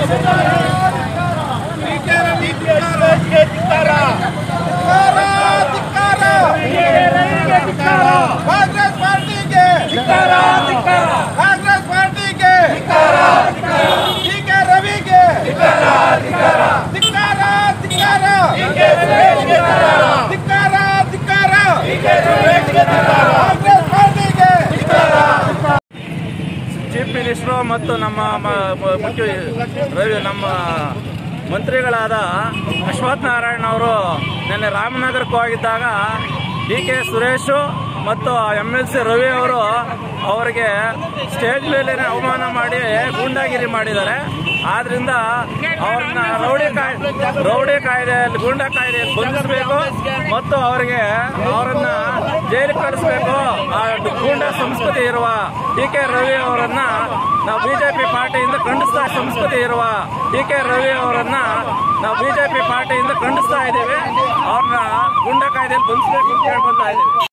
ಕಾಂಗ್ರೆಸ್ ಪಾರ್ಟಿಗೆ ಕಾಂಗ್ರೆಸ್ ಪಾರ್ಟಿಗೆ D K ರವಿಗೆ ಧಿಕ್ಕಾರ ಧಿಕ್ಕಾರ ಧಿಕ್ಕಾರ ಧಿಕ್ಕಾರ ಕಾಂಗ್ರೆಸ್ ಪಾರ್ಟಿಗೆ ಚೀಫ್ ಮಿನಿಸ್ಟ್ರು ಮತ್ತು ನಮ್ಮ ಮ- ಮ- ಮುಖ್ಯ ರವಿ ನಮ್ಮ ಮಂತ್ರಿಗಳಾದ ಅಶ್ವಥ್ ನಾರಾಯಣ ಅವರು ನಿನ್ನೆ ರಾಮನಗರಕ್ಕೆ ಹೋಗಿದ್ದಾಗ ಡಿ ಕೆ ಸುರೇಶು ಮತ್ತು ಎಮ್ ಎಲ್ ಸಿ ರವಿ ಅವರು ಅವರಿಗೆ ಸ್ಟೇಜ್ ಮೇಲೆ ಅವಮಾನ ಮಾಡಿ ಗೂಂಡಾಗಿರಿ ಮಾಡಿದ್ದಾರೆ ಆದ್ರಿಂದ ಅವ್ರನ್ನ ರೌಡಿ ಕಾಯ್ದೆ ರೌಡಿ ಕಾಯ್ದೆಯಲ್ಲಿ ಗೂಂಡಾ ಕಾಯ್ದೆಯಲ್ಲಿ ಬಂಧಿಸಬೇಕು ಮತ್ತು ಅವರಿಗೆ ಅವರನ್ನ ಜೈಲಿಗೆ ಕಳಿಸ್ಬೇಕು ಆ ಗೂಂಡಾ ಸಂಸ್ಕೃತಿ ಇರುವ ಡಿ ಕೆ ರವಿ ಅವರನ್ನ ನಾವು ಬಿಜೆಪಿ ಪಾರ್ಟಿಯಿಂದ ಖಂಡಿಸ್ತಾ ಸಂಸ್ಕೃತಿ ಇರುವ ಡಿ ಕೆ ರವಿ ಅವರನ್ನ ನಾವು ಬಿಜೆಪಿ ಪಾರ್ಟಿಯಿಂದ ಖಂಡಿಸ್ತಾ ಇದ್ದೀವಿ ಅವ್ರನ್ನ ಗೂಂಡಾ ಕಾಯ್ದೆಯಲ್ಲಿ ಬಂಧಿಸಬೇಕು ಅಂತ ಕೇಳ್ಕೊಂತಾ ಇದ್ದೀವಿ